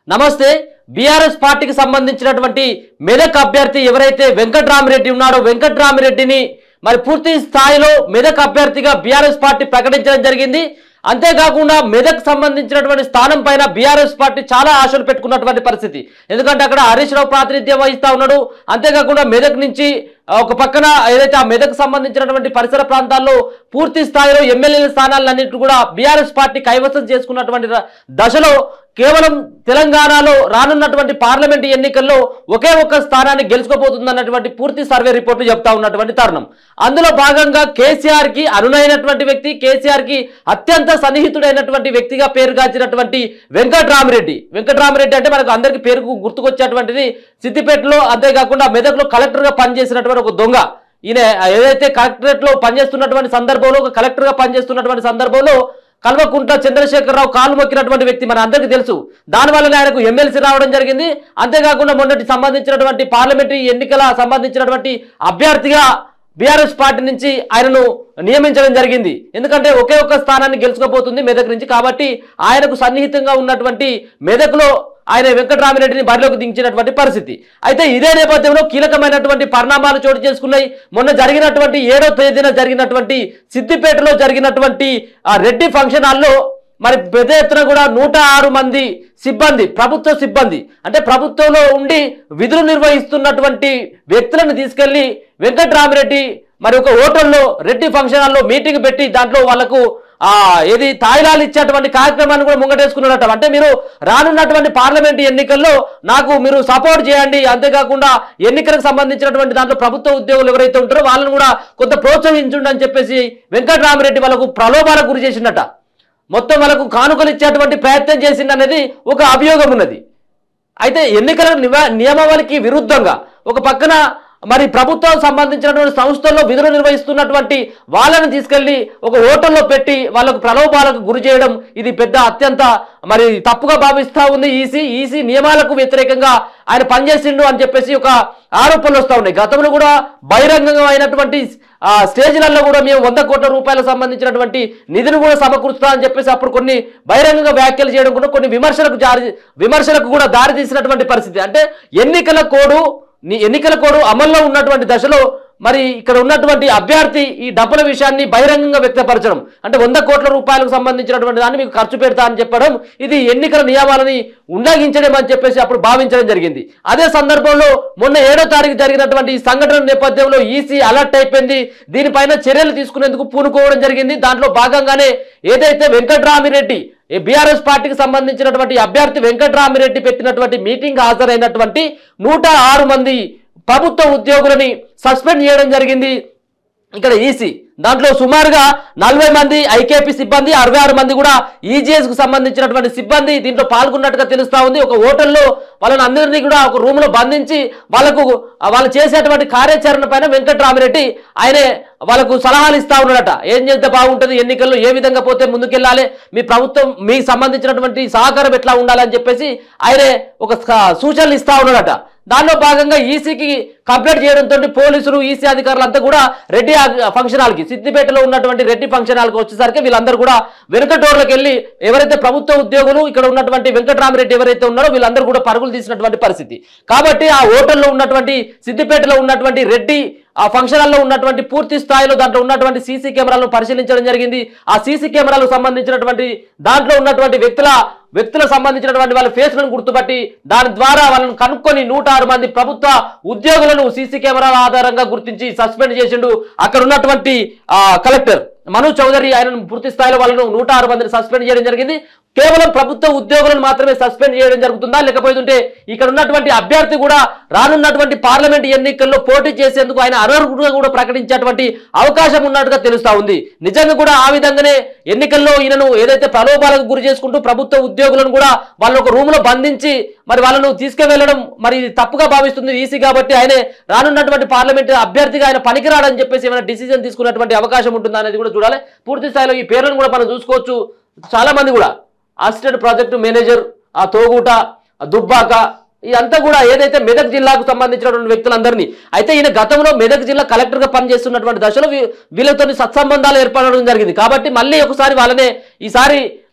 నమస్తే బీఆర్ఎస్ పార్టీకి సంబంధించినటువంటి మెదక్ అభ్యర్థి ఎవరైతే వెంకట్రామిరెడ్డి ఉన్నాడో వెంకట్రామిరెడ్డిని మరి పూర్తి స్థాయిలో మెదక్ అభ్యర్థిగా బీఆర్ఎస్ పార్టీ ప్రకటించడం జరిగింది అంతేకాకుండా మెదక్ సంబంధించినటువంటి స్థానం పైన బీఆర్ఎస్ పార్టీ చాలా ఆశలు పెట్టుకున్నటువంటి పరిస్థితి ఎందుకంటే అక్కడ హరీష్ రావు ప్రాతినిధ్యం వహిస్తా ఉన్నాడు అంతేకాకుండా మెదక్ నుంచి ఆ, ఒక పక్కన ఏదైతే ఆ మెదక్ సంబంధించినటువంటి పరిసర ప్రాంతాల్లో పూర్తి స్థాయిలో ఎమ్మెల్యేల స్థానాలన్నింటి కూడా బీఆర్ఎస్ పార్టీ కైవసం చేసుకున్నటువంటి ర- దశలో కేవలం తెలంగాణలో రానున్నటువంటి పార్లమెంట్ ఎన్నికల్లో ఒకే ఒక్క స్థానాన్ని గెలుచుకోబోతుందన్నటువంటి పూర్తి సర్వే రిపోర్టు చెప్తా ఉన్నటువంటి తరుణం అందులో భాగంగా కేసీఆర్ కి అనునైనటువంటి వ్యక్తి కేసీఆర్ కి అత్యంత సన్నిహితుడైనటువంటి వ్యక్తిగా పేరుగాంచినటువంటి వెంకట్రామిరెడ్డి వెంకట్రామిరెడ్డి అంటే మనకు అందరికీ పేరుకు గుర్తుకొచ్చేటువంటిది సిద్దిపేటలో అంతేకాకుండా మెదక్లో కలెక్టర్గా పనిచేసినటువంటి ఒక దొంగ ఈయన ఏదైతే కలెక్టరేట్ లో పనిచేస్తున్నటువంటి సందర్భంలో ఒక కలెక్టర్ గా పనిచేస్తున్నటువంటి సందర్భంలో కల్వకుంట్ల చంద్రశేఖరరావు కాలు మొక్కినటువంటి వ్యక్తి మన అందరికీ తెలుసు దానివల్లనే ఆయనకు ఎమ్మెల్సీ రావడం జరిగింది అంతేకాకుండా మొన్నటి సంబంధించినటువంటి పార్లమెంటరీ ఎన్నికల సంబంధించినటువంటి అభ్యర్థిగా బీఆర్ఎస్ పార్టీ నుంచి ఆయనను నియమించడం జరిగింది ఎందుకంటే ఒకే ఒక్క స్థానాన్ని గెలుచుకోబోతుంది మెదక్ నుంచి కాబట్టి ఆయనకు సన్నిహితంగా ఉన్నటువంటి మెదక్లో ఆయన వెంకటరామిరెడ్డిని బరిలోకి దించినటువంటి పరిస్థితి అయితే ఇదే నేపథ్యంలో కీలకమైనటువంటి పరిణామాలు చోటు చేసుకున్నాయి మొన్న జరిగినటువంటి ఏడో తేదీన జరిగినటువంటి సిద్దిపేటలో జరిగినటువంటి ఆ రెడ్డి ఫంక్షన్ హాల్లో మరి పెద్ద ఎత్తున కూడా నూట ఆరు మంది సిబ్బంది ప్రభుత్వ సిబ్బంది అంటే ప్రభుత్వంలో ఉండి విధులు నిర్వహిస్తున్నటువంటి వ్యక్తులను తీసుకెళ్లి వెంకట్రామిరెడ్డి మరి ఒక హోటల్లో రెడ్డి ఫంక్షన్ హాల్లో మీటింగ్ పెట్టి దాంట్లో వాళ్ళకు ఆ ఏది తాయిలాలు ఇచ్చేటువంటి కార్యక్రమాన్ని కూడా ముంగటేసుకున్నట్టు అంటే మీరు రానున్నటువంటి పార్లమెంట్ ఎన్నికల్లో నాకు మీరు సపోర్ట్ చేయండి అంతేకాకుండా ఎన్నికలకు సంబంధించినటువంటి దాంట్లో ప్రభుత్వ ఉద్యోగులు ఎవరైతే ఉంటారో వాళ్ళని కూడా కొంత ప్రోత్సహించండి అని చెప్పేసి వెంకటరామరెడ్డి వాళ్ళకు ప్రలోభాలకు గురి చేసిండట మొత్తం వాళ్ళకు కానుకలు ఇచ్చేటువంటి ప్రయత్నం చేసింది అనేది ఒక అభియోగం ఉన్నది అయితే ఎన్నికల నివ- నియమావళికి విరుద్ధంగా ఒక పక్కన మరి ప్రభుత్వం సంబంధించినటువంటి సంస్థల్లో విధులు నిర్వహిస్తున్నటువంటి వాళ్ళని తీసుకెళ్లి ఒక హోటల్లో పెట్టి వాళ్ళకు ప్రలోభాలకు గురి చేయడం ఇది పెద్ద అత్యంత మరి తప్పుగా భావిస్తా ఉంది ఈసీ ఈసీ నియమాలకు వ్యతిరేకంగా ఆయన పనిచేసిండు అని చెప్పేసి ఒక ఆరోపణలు వస్తూ ఉన్నాయి గతంలో కూడా బహిరంగంగా అయినటువంటి ఆ స్టేజ్లలో కూడా మేము వంద కోట్ల రూపాయలకు సంబంధించినటువంటి నిధిని కూడా సమకూరుస్తా అని చెప్పేసి అప్పుడు కొన్ని బహిరంగంగా వ్యాఖ్యలు చేయడం కూడా కొన్ని విమర్శలకు జారి విమర్శలకు కూడా దారి తీసినటువంటి పరిస్థితి అంటే ఎన్నికల కోడు నీ ఎన్నికల కోడు అమల్లో ఉన్నటువంటి దశలో మరి ఇక్కడ ఉన్నటువంటి అభ్యర్థి ఈ డబ్బుల విషయాన్ని బహిరంగంగా వ్యక్తపరచడం అంటే వంద కోట్ల రూపాయలకు సంబంధించినటువంటి దాన్ని మీకు ఖర్చు పెడతా అని చెప్పడం ఇది ఎన్నికల నియమాలని ఉల్లంఘించడం అని చెప్పేసి అప్పుడు భావించడం జరిగింది అదే సందర్భంలో మొన్న ఏడో తారీఖు జరిగినటువంటి ఈ సంఘటన నేపథ్యంలో ఈసీ అలర్ట్ అయిపోయింది దీనిపైన చర్యలు తీసుకునేందుకు పూనుకోవడం జరిగింది దాంట్లో భాగంగానే ఏదైతే వెంకట్రామిరెడ్డి ఈ బీఆర్ఎస్ పార్టీకి సంబంధించినటువంటి అభ్యర్థి వెంకట్రామిరెడ్డి పెట్టినటువంటి మీటింగ్ హాజరైనటువంటి నూట ఆరు మంది ప్రభుత్వ ఉద్యోగులని సస్పెండ్ చేయడం జరిగింది ఇక్కడ ఈసీ దాంట్లో సుమారుగా నలభై మంది ఐకేపీ సిబ్బంది అరవై ఆరు మంది కూడా ఈజీఎస్ కు సంబంధించినటువంటి సిబ్బంది దీంట్లో పాల్గొన్నట్టుగా తెలుస్తా ఉంది ఒక హోటల్లో వాళ్ళని అందరినీ కూడా ఒక రూమ్ లో బంధించి వాళ్ళకు ఆ వాళ్ళు చేసేటువంటి కార్యాచరణ పైన వెంకట్రామిరెడ్డి ఆయనే వాళ్ళకు సలహాలు ఇస్తా ఉన్నాడట ఏం చేస్తే బాగుంటుంది ఎన్నికల్లో ఏ విధంగా పోతే ముందుకెళ్ళాలి మీ ప్రభుత్వం మీకు సంబంధించినటువంటి సహకారం ఎట్లా ఉండాలని చెప్పేసి ఆయనే ఒక స- సూచనలు ఇస్తా ఉన్నాడట దానిలో భాగంగా ఈసీకి కంప్లైంట్ చేయడంతో పోలీసులు ఈసీ అధికారులు అంతా కూడా రెడ్డి ఆ- ఫంక్షన్ హాల్కి సిద్దిపేటలో ఉన్నటువంటి రెడ్డి ఫంక్షన్ హాల్కి వచ్చేసరికి వీళ్ళందరూ కూడా వెనుకటోర్లకు వెళ్ళి ఎవరైతే ప్రభుత్వ ఉద్యోగులు ఇక్కడ ఉన్నటువంటి వెంకటరామరెడ్డి ఎవరైతే ఉన్నారో వీళ్ళందరూ కూడా పరుగులు తీసినటువంటి పరిస్థితి కాబట్టి ఆ హోటల్లో ఉన్నటువంటి సిద్దిపేటలో ఉన్నటువంటి రెడ్డి ఆ ఫంక్షన్ హాల్లో ఉన్నటువంటి పూర్తి స్థాయిలో దాంట్లో ఉన్నటువంటి సీసీ కెమెరాలను పరిశీలించడం జరిగింది ఆ సీసీ కెమెరాలకు సంబంధించినటువంటి దాంట్లో ఉన్నటువంటి వ్యక్తుల వ్యక్తులకు సంబంధించినటువంటి వాళ్ళ ఫేస్లను గుర్తుపట్టి దాని ద్వారా వాళ్ళని కనుక్కొని నూట ఆరు మంది ప్రభుత్వ ఉద్యోగులను సీసీ కెమెరాల ఆధారంగా గుర్తించి సస్పెండ్ చేసిండు అక్కడ ఉన్నటువంటి ఆ, కలెక్టర్ మను చౌదరి ఆయనను పూర్తి స్థాయిలో వాళ్ళను నూట ఆరు మందిని సస్పెండ్ చేయడం జరిగింది కేవలం ప్రభుత్వ ఉద్యోగులను మాత్రమే సస్పెండ్ చేయడం జరుగుతుందా లేకపోతుంటే ఇక్కడ ఉన్నటువంటి అభ్యర్థి కూడా రానున్నటువంటి పార్లమెంట్ ఎన్నికల్లో పోటీ చేసేందుకు ఆయన అనర్హుడుగా కూడా ప్రకటించేటువంటి అవకాశం ఉన్నట్టుగా తెలుస్తా ఉంది నిజంగా కూడా ఆ విధంగానే ఎన్నికల్లో ఈయనను ఏదైతే ప్రలోభాలకు గురి చేసుకుంటూ ప్రభుత్వ ఉద్యోగులను కూడా వాళ్ళ ఒక రూమ్ లో బంధించి మరి వాళ్ళను తీసుకువెళ్ళడం మరి ఇది తప్పుగా భావిస్తుంది ఈసీ కాబట్టి ఆయనే రానున్నటువంటి పార్లమెంట్ అభ్యర్థిగా ఆయన పనికిరాడని చెప్పేసి ఏమైనా డిసిజన్ తీసుకున్నటువంటి అవకాశం ఉంటుందా అనేది కూడా చూడాలి పూర్తి స్థాయిలో ఈ పేర్లను కూడా మనం చూసుకోవచ్చు చాలా మంది కూడా అసిస్టెంట్ ప్రాజెక్టు మేనేజర్ ఆ తోగుట ఆ దుబ్బాక ఇదంతా కూడా ఏదైతే మెదక్ జిల్లాకు సంబంధించినటువంటి వ్యక్తులందరినీ అయితే ఈయన గతంలో మెదక్ జిల్లా కలెక్టర్ గా పనిచేస్తున్నటువంటి దశలో వీ- వీళ్ళతో సత్సంబంధాలు ఏర్పడడం జరిగింది కాబట్టి మళ్ళీ ఒకసారి వాళ్ళనే ఈసారి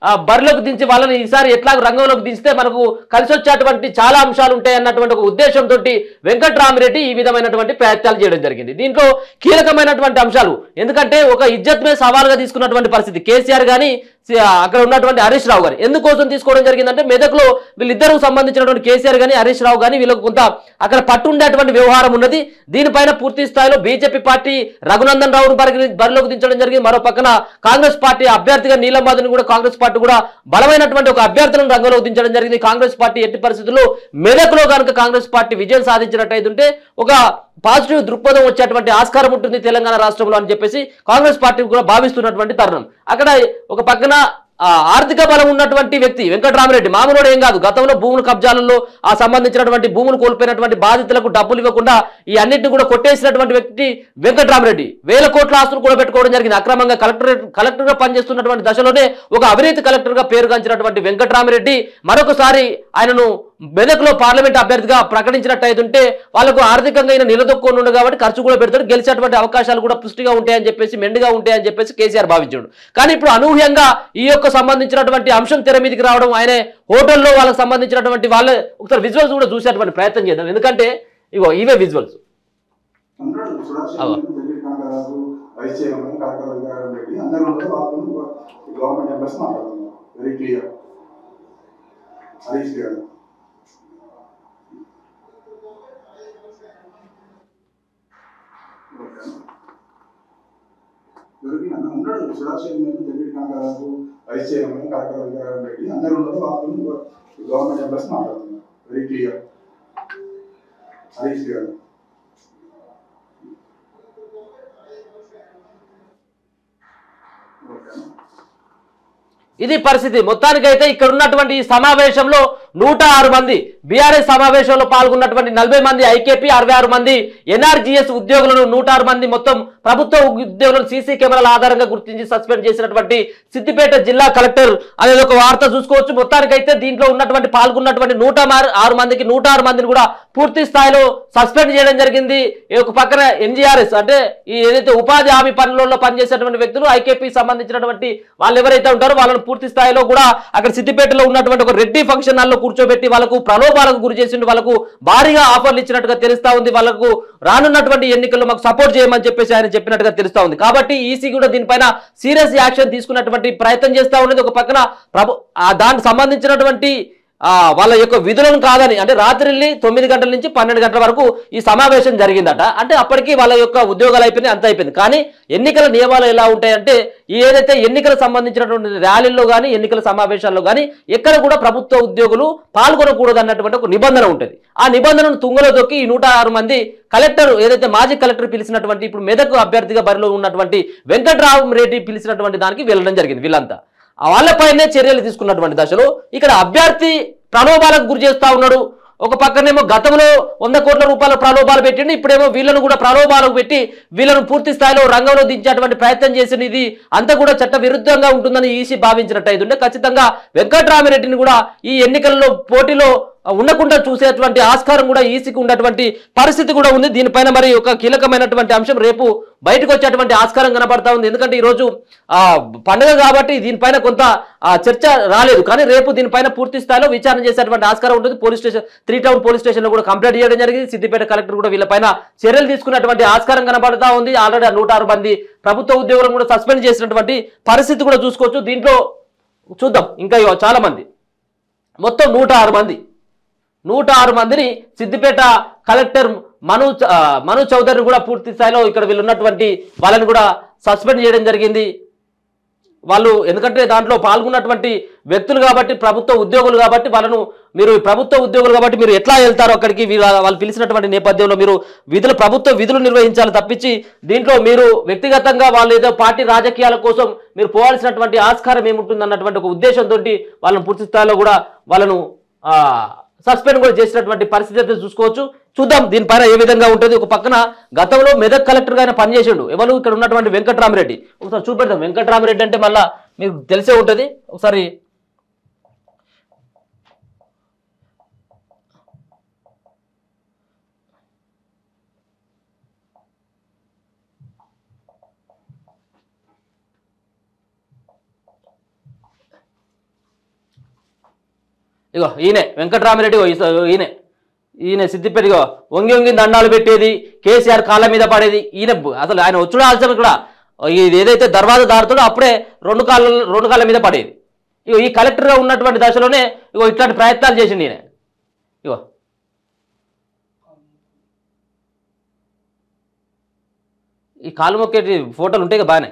ఆ, బరిలోకి దించి వాళ్ళని ఈసారి ఎట్లా రంగంలోకి దించితే మనకు కలిసి వచ్చేటువంటి చాలా అంశాలు ఉంటాయి అన్నటువంటి ఒక ఉద్దేశంతో వెంకట్రామిరెడ్డి ఈ విధమైనటువంటి ప్రయత్నాలు చేయడం జరిగింది దీంట్లో కీలకమైనటువంటి అంశాలు ఎందుకంటే ఒక ఇజ్జత్ మీద సవాల్గా తీసుకున్నటువంటి పరిస్థితి కేసీఆర్ కానీ అక్కడ ఉన్నటువంటి హరీష్ రావు గారు ఎందుకోసం తీసుకోవడం జరిగిందంటే మెదక్లో వీళ్ళిద్దరికి సంబంధించినటువంటి కేసీఆర్ కానీ హరీష్ రావు కానీ వీళ్ళకు కొంత అక్కడ పట్టుండేటువంటి వ్యవహారం ఉన్నది దీనిపైన పూర్తి స్థాయిలో బీజేపీ పార్టీ రఘునందన్ రావును బరి బరిలోకి దించడం జరిగింది మరో పక్కన కాంగ్రెస్ పార్టీ అభ్యర్థిగా నీలం మాధవ్ని కూడా కాంగ్రెస్ పార్టీ కూడా బలమైనటువంటి ఒక అభ్యర్థులను రంగంలోకి దించడం జరిగింది కాంగ్రెస్ పార్టీ ఎట్టి పరిస్థితుల్లో మెదక్లో కనుక కాంగ్రెస్ పార్టీ విజయం సాధించినట్టయితుంటే ఒక పాజిటివ్ దృక్పథం వచ్చేటువంటి ఆస్కారం ఉంటుంది తెలంగాణ రాష్ట్రంలో అని చెప్పేసి కాంగ్రెస్ పార్టీ కూడా భావిస్తున్నటువంటి తరుణం అక్కడ ఒక పక్కన ఆ, ఆర్థిక బలం ఉన్నటువంటి వ్యక్తి వెంకటరామరెడ్డి మామూలు ఏం కాదు గతంలో భూముల కబ్జాలలో ఆ సంబంధించినటువంటి భూములు కోల్పోయినటువంటి బాధితులకు డబ్బులు ఇవ్వకుండా ఈ అన్నింటిని కూడా కొట్టేసినటువంటి వ్యక్తి వెంకటరామరెడ్డి వేల కోట్ల ఆస్తులు కూడా పెట్టుకోవడం జరిగింది అక్రమంగా కలెక్టర్ కలెక్టర్ గా పనిచేస్తున్నటువంటి దశలోనే ఒక అవినీతి కలెక్టర్ గా పేరుగాంచినటువంటి వెంకటరామరెడ్డి మరొకసారి ఆయనను మెదక్లో పార్లమెంట్ అభ్యర్థిగా ప్రకటించినట్టయితుంటే వాళ్ళకు ఆర్థికంగా ఈయన నిలదొక్కుని కాబట్టి ఖర్చు కూడా పెడతాడు గెలిచేటువంటి అవకాశాలు కూడా పుష్టిగా ఉంటాయని చెప్పేసి మెండుగా ఉంటాయని చెప్పేసి కేసీఆర్ భావించాడు కానీ ఇప్పుడు అనూహ్యంగా ఈ యొక్క సంబంధించినటువంటి అంశం తెర మీదకి రావడం ఆయనే హోటల్లో వాళ్ళకి సంబంధించినటువంటి వాళ్ళ ఒకసారి విజువల్స్ కూడా చూసేటువంటి ప్రయత్నం చేద్దాం ఎందుకంటే ఇగో ఇవే విజువల్స్ ఉన్నాడు సురక్ష అవ. దగ్గర కనకరాజు వైస్ చైర్మన్ కలెక్టర్ అధికారం రెడ్డి అందరూ ఉన్నారు వాళ్ళు గవర్నమెంట్ ఎంప్లాయీస్ మాట్లాడుతున్నారు వెరీ క్లియర్ హరీష్ గారు దొరికిన ఉన్నాడు సురక్ష దగ్గర కనకరాజు వైస్ చైర్మన్ కలెక్టర్ అధికారం రెడ్డి అందరూ ఉన్నారు వాళ్ళు గవర్నమెంట్ ఎంప్లాయీస్ మాట్లాడుతున్నారు very clear Harish garu okay ఇది పరిస్థితి మొత్తానికైతే ఇక్కడ ఉన్నటువంటి ఈ సమావేశంలో నూట ఆరు మంది బీఆర్ఎస్ సమావేశంలో పాల్గొన్నటువంటి నలభై మంది ఐకేపీ అరవై ఆరు మంది ఎన్ఆర్జీఎస్ ఉద్యోగులను నూట ఆరు మంది మొత్తం ప్రభుత్వ ఉద్యోగులను సీసీ కెమెరాల ఆధారంగా గుర్తించి సస్పెండ్ చేసినటువంటి సిద్దిపేట జిల్లా కలెక్టర్ అనేది ఒక వార్త చూసుకోవచ్చు మొత్తానికైతే దీంట్లో ఉన్నటువంటి పాల్గొన్నటువంటి నూట మారు- ఆరు మందికి నూట ఆరు మందిని కూడా పూర్తి స్థాయిలో సస్పెండ్ చేయడం జరిగింది ఈ ఒక పక్కన ఎన్జీఆర్ఎస్ అంటే ఈ ఏదైతే ఉపాధి హామీ పనులలో పనిచేసేటువంటి వ్యక్తులు ఐకేపీ సంబంధించినటువంటి వాళ్ళు ఎవరైతే ఉంటారో వాళ్ళని పూర్తి స్థాయిలో కూడా అక్కడ సిద్దిపేటలో ఉన్నటువంటి ఒక రెడ్డి ఫంక్షన్ హాల్లో కూర్చోబెట్టి వాళ్ళకు ప్రలోభాలకు గురి చేసిండు వాళ్ళకు భారీగా ఆఫర్లు ఇచ్చినట్టుగా తెలుస్తా ఉంది వాళ్ళకు రానున్నటువంటి ఎన్నికల్లో మాకు సపోర్ట్ చేయమని చెప్పేసి ఆయన చెప్పినట్టుగా తెలుస్తా ఉంది కాబట్టి ఈసీ కూడా దీనిపైన సీరియస్ యాక్షన్ తీసుకున్నటువంటి ప్రయత్నం చేస్తా ఉన్నది ఒక పక్కన ప్రభు ఆ దానికి సంబంధించినటువంటి ఆ వాళ్ళ యొక్క విధులను కాదని అంటే రాత్రి తొమ్మిది గంటల నుంచి పన్నెండు గంటల వరకు ఈ సమావేశం జరిగిందట అంటే అప్పటికి వాళ్ళ యొక్క ఉద్యోగాలు అయిపోయినాయి అంత అయిపోయింది కానీ ఎన్నికల నియమాలు ఎలా ఉంటాయంటే ఈ ఏదైతే ఎన్నికలకు సంబంధించినటువంటి ర్యాలీల్లో కానీ ఎన్నికల సమావేశాల్లో కానీ ఎక్కడ కూడా ప్రభుత్వ ఉద్యోగులు పాల్గొనకూడదు అన్నటువంటి ఒక నిబంధన ఉంటుంది ఆ నిబంధనను తుంగలో దొక్కి ఈ నూట ఆరు మంది కలెక్టర్ ఏదైతే మాజీ కలెక్టర్ పిలిచినటువంటి ఇప్పుడు మెదక్ అభ్యర్థిగా బరిలో ఉన్నటువంటి వెంకట్రావు రెడ్డి పిలిచినటువంటి దానికి వెళ్ళడం జరిగింది వీళ్ళంతా ఆ వాళ్ళపైనే చర్యలు తీసుకున్నటువంటి దశలో ఇక్కడ అభ్యర్థి ప్రలోభాలకు గురి చేస్తా ఉన్నాడు ఒక పక్కనేమో గతంలో వంద కోట్ల రూపాయల ప్రలోభాలు పెట్టిండు ఇప్పుడేమో వీళ్ళను కూడా ప్రలోభాలకు పెట్టి వీళ్ళను పూర్తి స్థాయిలో రంగంలో దించేటువంటి ప్రయత్నం చేసిన ఇది అంతా కూడా చట్ట విరుద్ధంగా ఉంటుందని ఈసీ భావించినట్టు అయితే ఖచ్చితంగా వెంకట్రామిరెడ్డిని కూడా ఈ ఎన్నికల్లో పోటీలో ఉండకుండా చూసేటువంటి ఆస్కారం కూడా ఈసీకి ఉన్నటువంటి పరిస్థితి కూడా ఉంది దీనిపైన మరి ఒక కీలకమైనటువంటి అంశం రేపు బయటకు వచ్చేటువంటి ఆస్కారం కనబడతా ఉంది ఎందుకంటే ఈరోజు ఆ పండుగ కాబట్టి దీనిపైన కొంత ఆ, చర్చ రాలేదు కానీ రేపు దీనిపైన పూర్తి స్థాయిలో విచారణ చేసేటువంటి ఆస్కారం ఉంటుంది police station three town police station లో కూడా కంప్లైంట్ చేయడం జరిగింది సిద్దిపేట కలెక్టర్ కూడా వీళ్ళపైన చర్యలు తీసుకున్నటువంటి ఆస్కారం కనబడతా ఉంది ఆల్రెడీ ఆ నూట ఆరు మంది ప్రభుత్వ ఉద్యోగులను కూడా సస్పెండ్ చేసినటువంటి పరిస్థితి కూడా చూసుకోవచ్చు దీంట్లో చూద్దాం ఇంకా ఇగో చాలా మంది మొత్తం నూట ఆరు మంది నూట ఆరు మందిని సిద్దిపేట కలెక్టర్ మను చ- ఆ, మను చౌదరిని కూడా పూర్తి స్థాయిలో ఇక్కడ వీళ్ళు ఉన్నటువంటి వాళ్ళని కూడా సస్పెండ్ చేయడం జరిగింది వాళ్ళు ఎందుకంటే దాంట్లో పాల్గొన్నటువంటి వ్యక్తులు కాబట్టి ప్రభుత్వ ఉద్యోగులు కాబట్టి వాళ్ళను మీరు ప్రభుత్వ ఉద్యోగులు కాబట్టి మీరు ఎట్లా వెళ్తారో అక్కడికి వీరు వాళ్ళు పిలిచినటువంటి నేపథ్యంలో మీరు విధులు ప్రభుత్వ విధులు నిర్వహించాలి తప్పించి దీంట్లో మీరు వ్యక్తిగతంగా వాళ్ళు ఏదో పార్టీ రాజకీయాల కోసం మీరు పోవాల్సినటువంటి ఆస్కారం ఏముంటుంది అన్నటువంటి ఒక ఉద్దేశంతో వాళ్ళని పూర్తి స్థాయిలో కూడా వాళ్ళను ఆ, సస్పెండ్ కూడా చేసినటువంటి పరిస్థితి అయితే చూసుకోవచ్చు చూద్దాం దీనిపైన ఏ విధంగా ఉంటుంది ఒక పక్కన గతంలో మెదక్ కలెక్టర్ గా ఆయన పనిచేసిండు ఎవరు ఇక్కడ ఉన్నటువంటి వెంకట్రామరెడ్డి ఒకసారి చూపెడతాం వెంకట్రామరెడ్డి అంటే మళ్ళా మీకు తెలిసే ఉంటుంది ఒకసారి ఇగో ఈయనే వెంకటరామిరెడ్డి ఇగో ఈ- ఈయనే ఈయన సిద్దిపేట ఇగో వంగి వంగి దండాలు పెట్టేది కేసీఆర్ కాళ్ళ మీద పడేది ఈయన బు- అసలు ఆయన వచ్చుడు ఆల్సిన కూడా ఇది ఏదైతే దర్వాజా దారుతాడో అప్పుడే రెండు కాళ్ళ రెండు కాళ్ళ మీద పడేది ఇగో ఈ కలెక్టర్గా ఉన్నటువంటి దశలోనే ఇగో ఇట్లాంటి ప్రయత్నాలు చేసిండు ఈయన ఇగో ఈ కాలు మొక్కేటి ఫోటోలు ఉంటాయి కదా బాగానే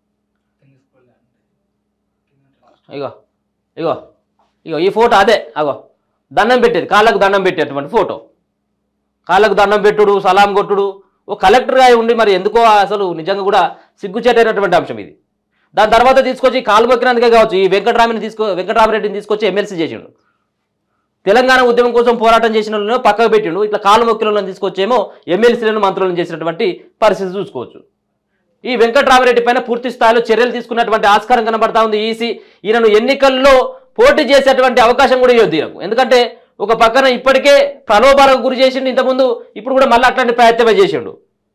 ఇగో ఇగో ఇగో ఈ ఫోటో అదే అగో దండం పెట్టేది కాళ్ళకు దండం పెట్టేటువంటి ఫోటో కాళ్ళకు దండం పెట్టుడు సలాం కొట్టుడు ఓ కలెక్టర్గా ఉండి మరి ఎందుకో అసలు నిజంగా కూడా సిగ్గుచేటైనటువంటి అంశం ఇది దాని తర్వాత తీసుకొచ్చి కాలు మొక్కినందుకే కావచ్చు ఈ వెంకటరామిని తీసుకొ వెంకటరామరెడ్డిని తీసుకొచ్చి ఎమ్మెల్సీ చేసిండు తెలంగాణ ఉద్యమం కోసం పోరాటం చేసిన వాళ్ళను పక్కకు పెట్టిండు ఇట్లా కాలు మొక్కిలను తీసుకొచ్చేమో ఎమ్మెల్సీలను మంత్రులను చేసినటువంటి పరిస్థితి చూసుకోవచ్చు ఈ వెంకటరామరెడ్డి పైన పూర్తి స్థాయిలో చర్యలు తీసుకున్నటువంటి ఆస్కారం కనబడతా ఉంది ఈసీ ఈయనను ఎన్నికల్లో పోటీ చేసేటువంటి అవకాశం కూడా ఇవ్వద్దు ఈయనకు ఎందుకంటే ఒక పక్కన ఇప్పటికే ప్రలోభాలకు గురి చేసిండు ఇంతకుముందు ఇప్పుడు కూడా మళ్ళీ అట్లాంటి ప్రయత్నమే చేసిండు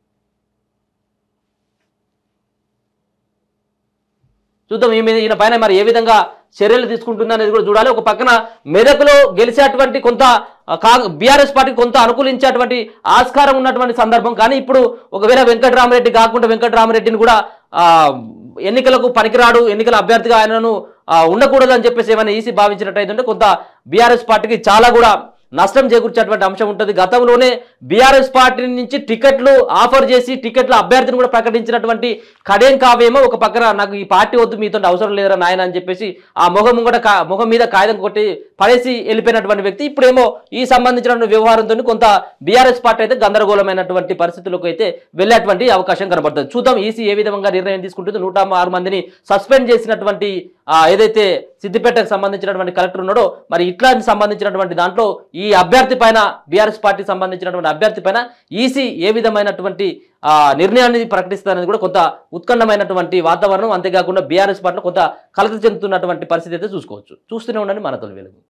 చూద్దాం ఈమె ఈయన పైన మరి ఏ విధంగా చర్యలు తీసుకుంటుంది అనేది కూడా చూడాలి ఒక పక్కన మెదక్లో గెలిచేటువంటి కొంత ఆ, కా బీఆర్ఎస్ పార్టీ కొంత అనుకూలించేటువంటి ఆస్కారం ఉన్నటువంటి సందర్భం కానీ ఇప్పుడు ఒకవేళ వెంకటరామరెడ్డి కాకుండా వెంకటరామరెడ్డిని కూడా ఆ, ఎన్నికలకు పనికిరాడు ఎన్నికల అభ్యర్థిగా ఆయనను ఆ, ఉండకూడదు అని చెప్పేసి ఏమైనా ఈసీ భావించినట్టయితే కొంత బీఆర్ఎస్ పార్టీకి చాలా కూడా నష్టం చేకూర్చేటువంటి అంశం ఉంటుంది గతంలోనే బీఆర్ఎస్ పార్టీ నుంచి టికెట్లు ఆఫర్ చేసి టికెట్ల అభ్యర్థిని కూడా ప్రకటించినటువంటి కడేం కావేమో ఒక పక్కన నాకు ఈ పార్టీ వద్దు మీతో అవసరం లేదురా నాయన అని చెప్పేసి ఆ ముఖం ముంగట కా ముఖం మీద కాగితం కొట్టి పడేసి వెళ్ళిపోయినటువంటి వ్యక్తి ఇప్పుడేమో ఈ సంబంధించిన వ్యవహారంతో కొంత బీఆర్ఎస్ పార్టీ అయితే గందరగోళమైనటువంటి పరిస్థితులకు అయితే వెళ్ళేటువంటి అవకాశం కనబడుతుంది చూద్దాం ఈసీ ఏ విధంగా నిర్ణయం తీసుకుంటుందో నూట ఆరు మందిని సస్పెండ్ చేసినటువంటి ఆ, ఏదైతే సిద్దిపేటకు సంబంధించినటువంటి కలెక్టర్ ఉన్నాడో మరి ఇట్లాంటి సంబంధించినటువంటి దాంట్లో ఈ అభ్యర్థి పైన బీఆర్ఎస్ పార్టీకి సంబంధించినటువంటి అభ్యర్థి పైన ఈసీ ఏ విధమైనటువంటి ఆ, నిర్ణయాన్ని ప్రకటిస్తుందనేది కూడా కొంత ఉత్కంఠమైనటువంటి వాతావరణం అంతేకాకుండా బీఆర్ఎస్ పార్టీలో కొంత కలత చెందుతున్నటువంటి పరిస్థితి అయితే చూసుకోవచ్చు చూస్తూనే ఉండండి మన తొలి వెలుగు